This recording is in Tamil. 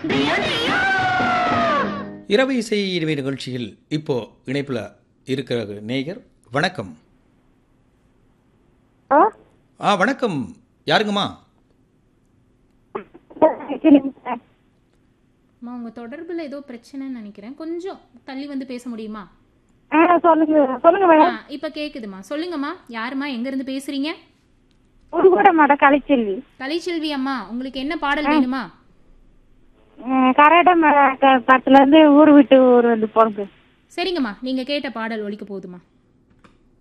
இரவு இசை இனிமை நிகழ்ச்சியில் இப்போ இணைப்புல இருக்கிற நேயர் வணக்கம் ஆ? ஆ வணக்கம் யாருங்கம்மா அம்மா உங்க தொடர்புல ஏதோ பிரச்சனைன்னு நினைக்கிறேன் கொஞ்சம் தள்ளி வந்து பேச முடியுமா ஆ, சொல்லுங்க சொல்லுங்க ஆ, மேடம் இப்ப கேக்குதுமா சொல்லுங்கம்மா யாரும்மா எங்க இருந்து பேசுறீங்க ஒரு கூட மேடம் கலைச்செல்வி கலைச்செல்வி அம்மா உங்களுக்கு என்ன பாடல் வேணுமா கராடம் படத்துல இருந்து ஊர் விட்டு ஊர் வந்து போனது சரிங்கம்மா நீங்க கேட்ட பாடல் ஒலிக்க போகுதுமா